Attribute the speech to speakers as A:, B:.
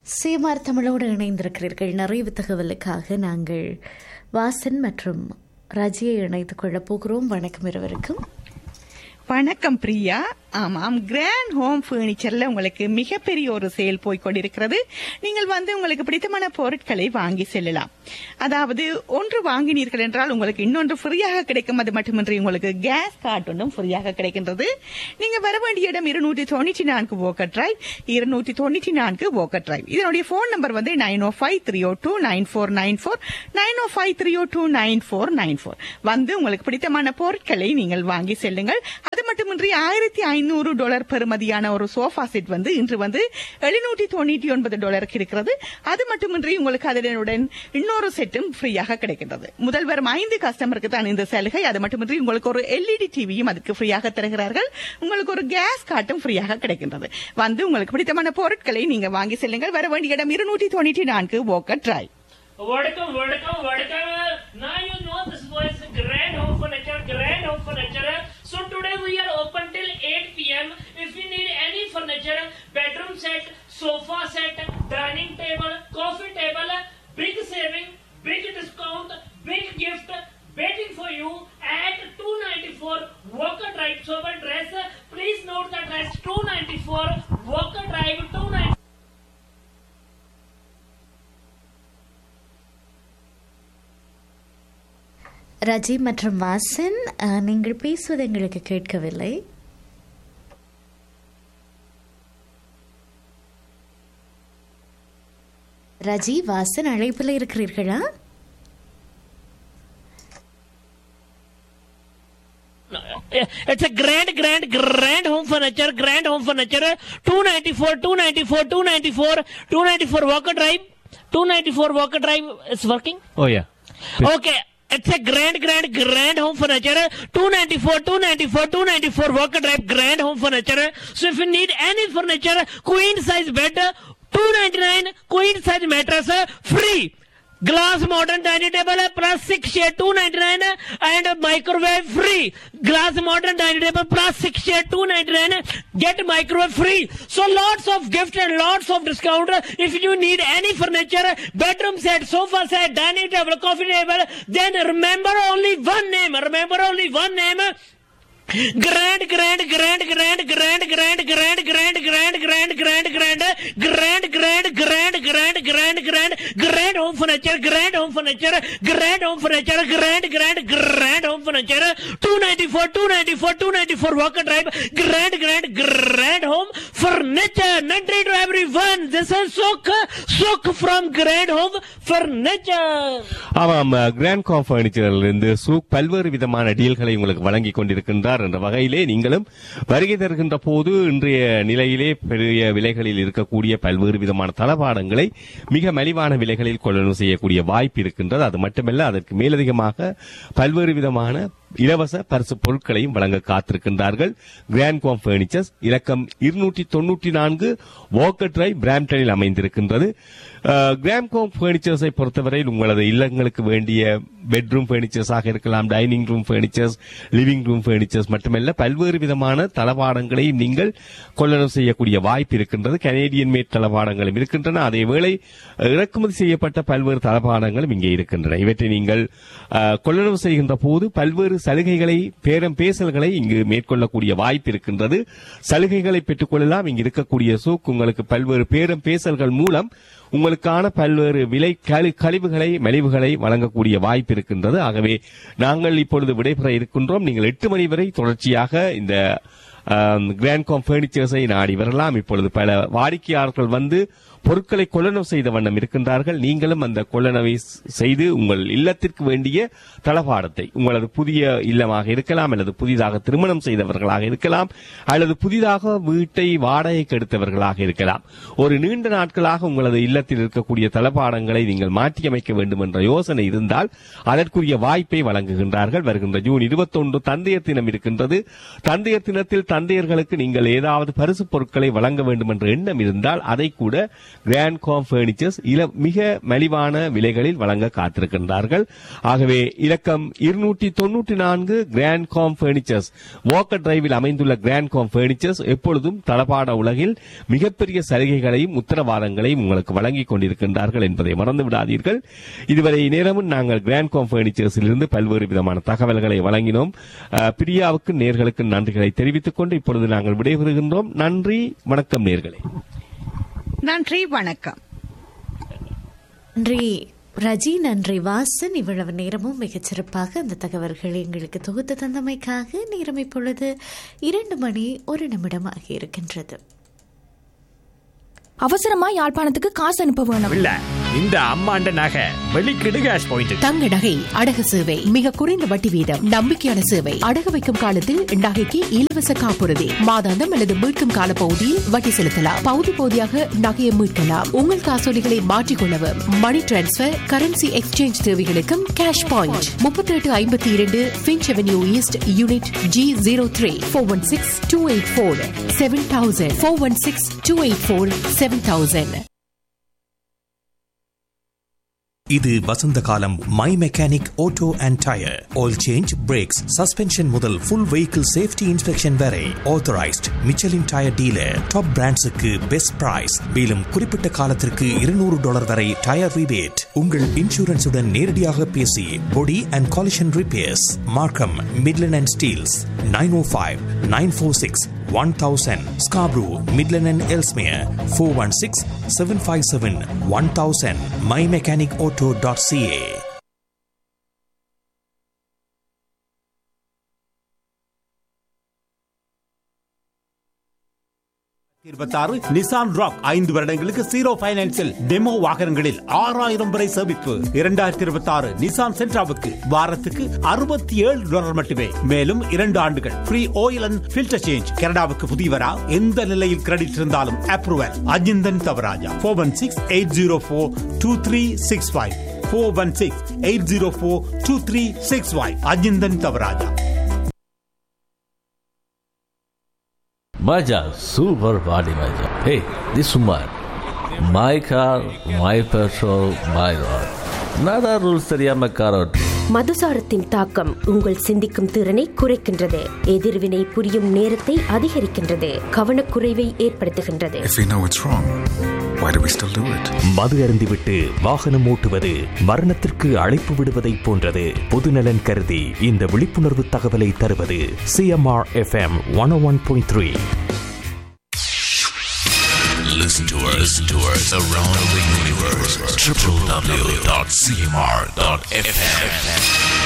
A: சீமார் தமிழோடு இணைந்திருக்கிறீர்கள் நிறைவு தகவலுக்காக நாங்கள் வாசன் மற்றும் ரஜியை இணைத்துக் கொள்ளப் போகிறோம் வணக்கம் இருவருக்கும்
B: வணக்கம் பிரியா ஆமாம் கிராண்ட் ஹோம் ஃபர்னிச்சர்ல உங்களுக்கு மிகப்பெரிய ஒரு சேல் போய் கொண்டிருக்கிறது நீங்கள் வந்து உங்களுக்கு பிடித்தமான பொருட்களை வாங்கி செல்லலாம் அதாவது ஒன்று வாங்கினீர்கள் என்றால் உங்களுக்கு இன்னொன்று ஃப்ரீயாக கிடைக்கும் அது மட்டுமின்றி உங்களுக்கு கேஸ் கார்டு ஒன்றும் ஃப்ரீயாக கிடைக்கின்றது நீங்க வர வேண்டிய இடம் இருநூற்றி தொண்ணூற்றி நான்கு ஓக்கர் டிரைவ் இருநூற்றி தொண்ணூற்றி நான்கு ஓக்கர் டிரைவ் இதனுடைய போன் நம்பர் வந்து நைன் ஓ five three O two nine four nine four nine ஓ five three O two nine four nine four வந்து உங்களுக்கு பிடித்தமான பொருட்களை நீங்கள் வாங்கி செல்லுங்கள் அது மட்டுமின்றி ஆயிரத்தி ஐநூறு டாலர் பெறுமதியான ஒரு சோஃபா செட் வந்து இன்று வந்து எழுநூற்றி தொண்ணூற்றி ஒன்பது டாலருக்கு இருக்கிறது அது மட்டுமின்றி உங்களுக்கு அதனுடன் இன்னொரு செட்டும் ஃப்ரீயாக கிடைக்கின்றது முதல் வரும் ஐந்து கஸ்டமருக்கு தான் இந்த சலுகை அது மட்டுமின்றி உங்களுக்கு ஒரு எல்இடி டிவியும் அதுக்கு ஃப்ரீயாக தருகிறார்கள் உங்களுக்கு ஒரு கேஸ் காட்டும் ஃப்ரீயாக கிடைக்கின்றது வந்து உங்களுக்கு பிடித்தமான பொருட்களை நீங்க வாங்கி செல்லுங்கள் வர வேண்டிய இடம் இருநூற்றி தொண்ணூற்றி நான்கு Walker Drive
C: Welcome, welcome, welcome. Now you know this was Grand Home Furniture, Grand Home Furniture. So today we are open till 8 p.m. If you need any furniture, bedroom set, sofa set, dining table, coffee table, big saving, big discount, big gift, waiting for you at 294 Walker Drive, Sober Dress. Please note the address 294 Walker Drive, 294.
A: Raji மற்றும் வாசன் அஹ், நீங்கள் பேசுவது எங்களுக்கு கேட்கவில்லை ரஜி வாசன் அழைப்பில் இருக்கிறீர்களா
C: It's a grand, grand, grand home furniture, grand home furniture. 294, 294, 294, 294 Walker Drive. 294 Walker Drive is working.
D: Oh yeah.
C: Okay. It's a grand, grand, grand home furniture. 294, 294, 294 Walker Drive, grand home furniture. So if you need any furniture, queen size bed, 299, queen size mattress, free. Glass modern dining table plus six shade 299 and microwave free. Glass modern dining table plus six shade 299 get microwave free. So lots of gift and lots of discount. If you need any furniture, bedroom set, sofa set, dining table, coffee table, then remember only one name. Remember only one name. Grand, grand, grand, grand, grand, grand, grand, grand, grand, grand, grand, grand, grand, grand, grand, grand, grand, grand, grand, grand home furniture, grand home furniture, grand home furniture, grand, grand, grand home furniture, 294, 294, 294 Walker Drive, grand, grand, grand home furniture. நன்றி to everyone. This is Sok, Sok from Grand Home Furniture.
D: ஆமாம் Grand Home பர்னிச்சரில் இருந்து சூக் பல்வேறு விதமான டீல்களை உங்களுக்கு வழங்கி கொண்டிருக்கின்றார் என்ற வகையிலே நீங்களும் வருகை தருகின்ற போது இன்றைய நிலையிலே பெரிய விலைகளில் இருக்கக்கூடிய பல்வேறு விதமான தளபாடங்களை மிக மலிவான விலைகளில் கொள்ளணும் செய்யக்கூடிய வாய்ப்பு இருக்கின்றது அது மட்டுமல்ல அதற்கு மேலதிகமாக பல்வேறு விதமான இலவச பரிசு பொருட்களையும் வழங்க காத்திருக்கின்றார்கள் கிராண்ட் காம் பர்னிச்சர்ஸ் இலக்கம் இருநூற்றி தொன்னூற்றி நான்கு வாக்கர் டிரைவ் பிராம்டனில் அமைந்திருக்கின்றது கிராண்ட் காம் பர்னிச்சர்ஸை பொறுத்தவரையில் உங்களது இல்லங்களுக்கு வேண்டிய பெட்ரூம் பர்னிச்சர்ஸாக இருக்கலாம் dining room furnitures living room furnitures மட்டுமல்ல பல்வேறு விதமான தளபாடங்களையும் நீங்கள் கொள்ளளவு செய்யக்கூடிய வாய்ப்பு இருக்கின்றது கனேடியன் மேட் தளபாடங்களும் இருக்கின்றன அதே வேளை இறக்குமதி செய்யப்பட்ட பல்வேறு தளபாடங்களும் இங்கே இருக்கின்றன இவற்றை நீங்கள் அஹ், கொள்ளளவு செய்கின்ற போது பல்வேறு சலுகைகளை பேரம் பேசல்களை இங்கு மேற்கொள்ளக்கூடிய வாய்ப்பு இருக்கின்றது சலுகைகளை பெற்றுக்கொள்ளலாம் இங்கு இருக்கக்கூடிய சூக் உங்களுக்கு பல்வேறு பேரம் பேசல்கள் மூலம் உங்களுக்கான பல்வேறு விலை கழி- கழிவுகளை மலிவுகளை வழங்கக்கூடிய வாய்ப்பு இருக்கின்றது ஆகவே நாங்கள் இப்பொழுது விடைபெற இருக்கின்றோம் நீங்கள் எட்டு மணி வரை தொடர்ச்சியாக இந்த கிராண்ட் காம் பர்னிச்சர்ஸை நாடி வரலாம் இப்பொழுது பல வாடிக்கையாளர்கள் வந்து பொருட்களை கொள்ளளவு செய்த வண்ணம் இருக்கின்றார்கள் நீங்களும் அந்த கொள்ளளவை ஸ்- செய்து உங்கள் இல்லத்திற்கு வேண்டிய தளபாடத்தை உங்களது புதிய இல்லமாக இருக்கலாம் அல்லது புதிதாக திருமணம் செய்தவர்களாக இருக்கலாம் அல்லது புதிதாக வீட்டை வாடகைக்கு எடுத்தவர்களாக இருக்கலாம் ஒரு நீண்ட நாட்களாக உங்களது இல்லத்தில் இருக்கக்கூடிய தளபாடங்களை நீங்கள் மாற்றியமைக்க வேண்டும் என்ற யோசனை இருந்தால் அதற்குரிய வாய்ப்பை வழங்குகின்றார்கள் வருகின்ற ஜூன் இருபத்தொன்று தந்தையர் தினம் இருக்கின்றது தந்தையர் தினத்தில் தந்தையர்களுக்கு நீங்கள் ஏதாவது பரிசு பொருட்களை வழங்க வேண்டும் என்ற எண்ணம் இருந்தால் அதை கூட கிராண்ட் காம் பர்னிச்சர்ஸ் இல மிக மலிவான விலைகளில் வழங்க காத்திருக்கின்றார்கள் ஆகவே இலக்கம் இருநூற்றி தொன்னூற்றி நான்கு கிராண்ட் காம் பர்னிச்சர்ஸ் வாக்கர் டிரைவில் அமைந்துள்ள கிராண்ட் காம் பர்னிச்சர்ஸ் எப்பொழுதும் தளபாட உலகில் மிகப்பெரிய சலுகைகளையும் உத்தரவாதங்களையும் உங்களுக்கு வழங்கிக் கொண்டிருக்கின்றார்கள் என்பதை மறந்து விடாதீர்கள் இதுவரை நேரமும் நாங்கள் கிராண்ட் காம் பர்னிச்சர்ஸில் இருந்து பல்வேறு விதமான தகவல்களை வழங்கினோம் அஹ், பிரியாவுக்கு நேர்களுக்கு நன்றிகளை தெரிவித்துக் கொண்டு இப்பொழுது நாங்கள் விடைபெறுகின்றோம் நன்றி வணக்கம் நேர்களே
B: நன்றி வணக்கம்
A: நன்றி ரஜி நன்றி வாசன் இவ்வளவு நேரமும் மிகச்சிறப்பாக அந்த தகவல்களை எங்களுக்கு தொகுத்து தந்தமைக்காக நேரம் இப்பொழுது இரண்டு மணி ஒரு நிமிடம் ஆகியிருக்கின்றது
E: அவசரமா யாழ்ப்பாணத்துக்கு காசு அனுப்ப வேணும்
F: இல்ல இந்த அம்மாண்ட நகை வெளிக்கிடு கேஷ் பாயிண்ட்
G: தங்க நகை அடகு சேவை மிக குறைந்த வட்டி வீதம் நம்பிக்கையான சேவை அடகு வைக்கும் காலத்தில் நகைக்கு இலவச காப்புறுதி மாதாந்தம் அல்லது மீட்கும் கால பகுதியில் வட்டி செலுத்தலாம் பகுதி பகுதியாக நகையை மீட்கலாம் உங்கள் காசோலிகளை மாற்றிக்கொள்ளவும் மணி டிரான்ஸ்பர் கரன்சி எக்ஸ்சேஞ்ச் தேவைகளுக்கும் கேஷ் பாயிண்ட் முப்பத்தி எட்டு ஐம்பத்தி இரண்டு Finch avenue east unit G zero three four one six two eight four seven thousand four one six two eight four seven thousand
H: இது வசந்த காலம் my mechanic auto and tyre oil change brakes suspension முதல் full vehicle safety inspection வரை authorised Michelin tyre dealer top பிராண்ட்ஸுக்கு best price மேலும் குறிப்பிட்ட காலத்திற்கு இருநூறு டாலர் வரை டயர் ரிபேட் உங்கள் இன்சூரன்ஸுடன் நேரடியாக பேசி body and collision repairs Markham Midland and Steeles nine O five nine four six one thousand Scarborough Midland and Ellesmere four one six seven five seven one thousand my mechanic auto dot CA
I: இருபத்தாறு Nissan Rogue ஐந்து வருடங்களுக்கு zero பைனான்சில் demo வாகனங்களில் ஆறாயிரம் வரை சேமிப்பு இரண்டாயிரத்தி இருபத்தி ஆறு நிசான் சென்ட்ராவுக்கு வாரத்துக்கு அறுபத்தி ஏழு டாலர் மட்டுமே மேலும் இரண்டு ஆண்டுகள் free oil and filter change கனடாவுக்கு புதியவரா எந்த நிலையில் கிரெடிட் இருந்தாலும் approval Ajinthan Thavarajah four one six eight zero four two three six five four one six eight zero four two three six five Ajinthan Thavarajah
J: Maja, super body Maja. Hey, this woman. My car, my petrol, my road. நada rules தெரியாம car ஓட்டு
K: மதுசாரத்தின் தாக்கம் உங்கள் சிந்திக்கும் திறனை குறைக்கின்றது எதிர்வினை புரியும் நேரத்தை அதிகரிக்கின்றது கவனக்குறைவை ஏற்படுத்துகின்றது
L: If we know it's wrong, why do we still do it?
H: மது அருந்திவிட்டு வாகனம் ஓட்டுவது மரணத்திற்கு அழைப்பு விடுவதை போன்றது பொதுநலன் கருதி இந்த விழிப்புணர்வு தகவலை தருவது CMR FM one one point three
L: Listen to us, listen to us around the universe. www.cmr.fm.